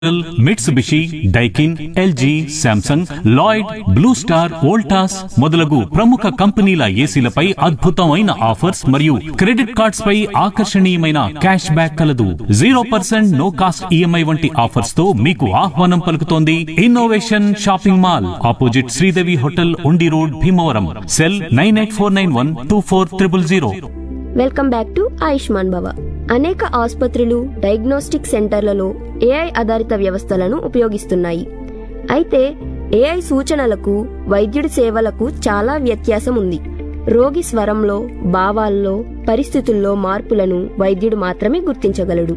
Mitsubishi Daikin LG Samsung Lloyd Blue Star Voltas మొదలగు ప్రముఖ కంపెనీల ఏసీలపై అద్భుతమైన ఆఫర్స్ మరియు క్రెడిట్ కార్డ్స్ పై ఆకర్షణీయమైన క్యాష్ బ్యాక్ కలదు zero percent no cost EMI వంటి ఆఫర్స్ తో మీకు ఆహ్వానం పలుకుతోంది innovation shopping mall opposite Sridevi hotel Undi road Bhimavaram cell nine eight four nine one two four triple zero welcome back to Ayushman Bhava అనేక ఆసుపత్రులు డయాగ్నోస్టిక్ సెంటర్లలో ఏఐ ఆధారిత వ్యవస్థలను ఉపయోగిస్తున్నాయి అయితే ఏఐ సూచనలకు వైద్యుడి సేవలకు చాలా వ్యత్యాసం ఉంది రోగి స్వరంలో భావాల్లో పరిస్థితుల్లో మార్పులను వైద్యుడు మాత్రమే గుర్తించగలడు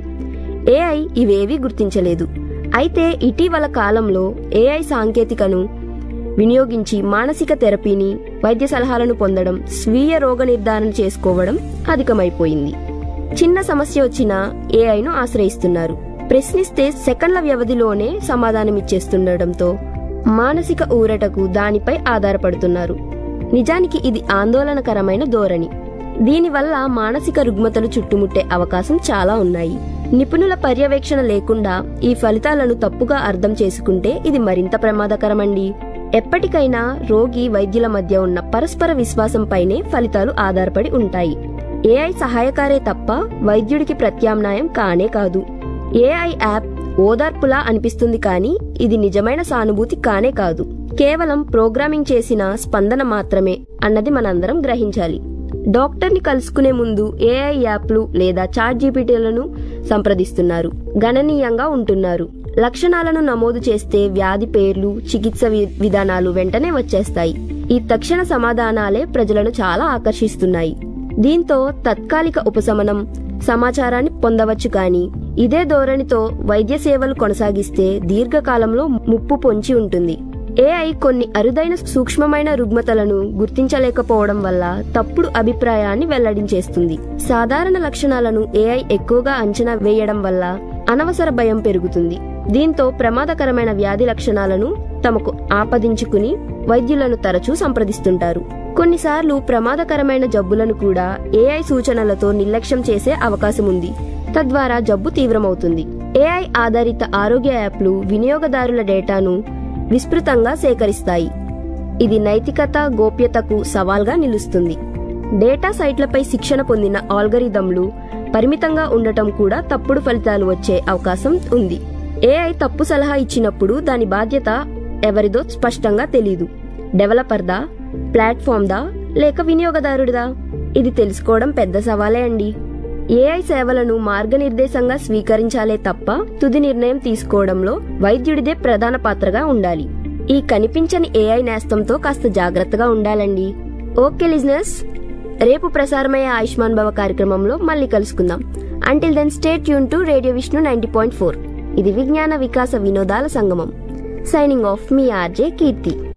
ఏఐ ఇవేవీ గుర్తించలేదు అయితే ఇటీవల కాలంలో ఏఐ సాంకేతికను వినియోగించి మానసిక థెరపీని వైద్య సలహాలను పొందడం స్వీయ రోగ నిర్ధారణ చేసుకోవడం అధికమైపోయింది చిన్న సమస్య వచ్చినా ఏఐను ఆశ్రయిస్తున్నారు ప్రశ్నిస్తే సెకండ్ల వ్యవధిలోనే సమాధానమిచ్చేస్తుండటంతో మానసిక ఊరటకు దానిపై ఆధారపడుతున్నారు నిజానికి ఇది ఆందోళనకరమైన ధోరణి దీనివల్ల మానసిక రుగ్మతలు చుట్టుముట్టే అవకాశం చాలా ఉన్నాయి నిపుణుల పర్యవేక్షణ లేకుండా ఈ ఫలితాలను తప్పుగా అర్థం చేసుకుంటే ఇది మరింత ప్రమాదకరమండి ఎప్పటికైనా రోగి వైద్యుల మధ్య ఉన్న పరస్పర విశ్వాసంపైనే ఫలితాలు ఆధారపడి ఉంటాయి ఏఐ సహాయకారే తప్ప వైద్యుడికి ప్రత్యామ్నాయం కానే కాదు ఏఐ యాప్ ఓదార్పులా అనిపిస్తుంది కానీ ఇది నిజమైన సానుభూతి కానే కాదు కేవలం ప్రోగ్రామింగ్ చేసిన స్పందన మాత్రమే అన్నది మనందరం గ్రహించాలి డాక్టర్ని కలుసుకునే ముందు ఏఐ యాప్లు లేదా చాట్ జీపీటీలను సంప్రదిస్తున్నారు గణనీయంగా ఉంటున్నారు లక్షణాలను నమోదు చేస్తే వ్యాధి పేర్లు చికిత్స వి- విధానాలు వెంటనే వచ్చేస్తాయి ఈ తక్షణ సమాధానాలే ప్రజలను చాలా ఆకర్షిస్తున్నాయి దీంతో తాత్కాలిక ఉపశమనం సమాచారాన్ని పొందవచ్చు కానీ ఇదే ధోరణితో వైద్య సేవలు కొనసాగిస్తే దీర్ఘకాలంలో ముప్పు పొంచి ఉంటుంది ఏఐ కొన్ని అరుదైన సూక్ష్మమైన రుగ్మతలను గుర్తించలేకపోవడం వల్ల తప్పుడు అభిప్రాయాన్ని వెల్లడించేస్తుంది సాధారణ లక్షణాలను ఏఐ ఎక్కువగా అంచనా వేయడం వల్ల అనవసర భయం పెరుగుతుంది దీంతో ప్రమాదకరమైన వ్యాధి లక్షణాలను తమకు ఆపదించుకుని వైద్యులను తరచూ సంప్రదిస్తుంటారు కొన్నిసార్లు ప్రమాదకరమైన జబ్బులను కూడా ఏఐ సూచనలతో నిర్లక్ష్యం చేసే అవకాశం ఉంది తద్వారా జబ్బు తీవ్రమవుతుంది ఏఐ ఆధారిత ఆరోగ్య యాప్లు వినియోగదారుల డేటాను విస్తృతంగా సేకరిస్తాయి ఇది నైతికత గోప్యతకు సవాల్గా నిలుస్తుంది డేటా సైట్లపై శిక్షణ పొందిన ఆల్గరిథంలు పరిమితంగా ఉండటం కూడా తప్పుడు ఫలితాలు వచ్చే అవకాశం ఉంది ఏఐ తప్పు సలహా ఇచ్చినప్పుడు దాని బాధ్యత ఎవరిదో స్పష్టంగా తెలీదు డెవలపర్దా ప్లాట్ఫామ్దా లేక వినియోగదారుడిదా ఇది తెలుసుకోవడం పెద్ద సవాలే అండి ఏఐ సేవలను మార్గనిర్దేశంగా స్వీకరించాలే తప్ప తుది నిర్ణయం తీసుకోవడంలో వైద్యుడిదే ప్రధాన పాత్రగా ఉండాలి ఈ కనిపించని ఏఐ నేస్తంతో కాస్త జాగ్రత్తగా ఉండాలండి ఓకే లిజినెస్ రేపు ప్రసారమయ్యే ఆయుష్మాన్ భవ కార్యక్రమంలో మళ్ళీ కలుసుకుందాం until then stay tuned to radio Vishnu ninety point four ఇది విజ్ఞాన వికాస వినోదాల సంగమం సైనింగ్ ఆఫ్ మీ ఆర్జే కీర్తి